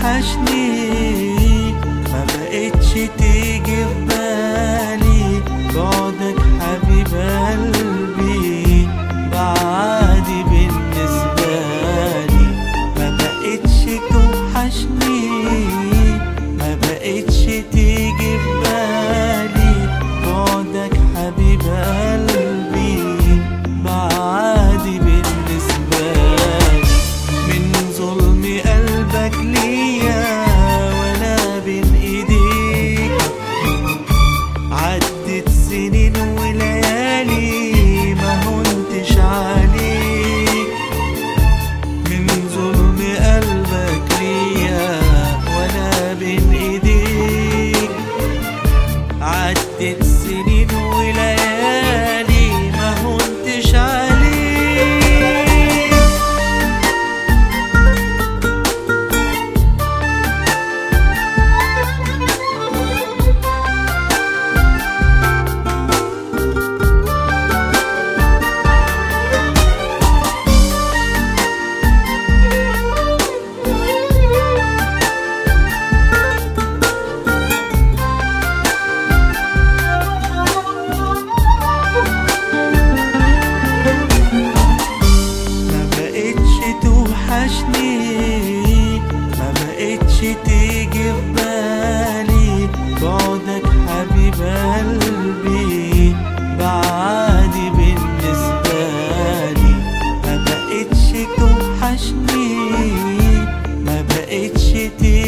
توحشني ما بقتش تيجي في بالي بعدك حبيب قلبي بعادي بالنسبة لي ما بقتش توحشني ما بقتش تيجي في بالي بعدك حبيب قلبي بعادي بالنسبة لي من ظلم قلبك ليا وانا بين ايديك عدت سنين وليالي ما هنتش عليك من ظلم قلبك ليا وانا بين ايديك عدت سنين وليالي ما هنتش عليك ما بقتش توحشني ما بقتش تيجي في بالي بعدك حبيب قلبي بعادي بالنسبة لي ما بقتش توحشني ما بقتش تيجي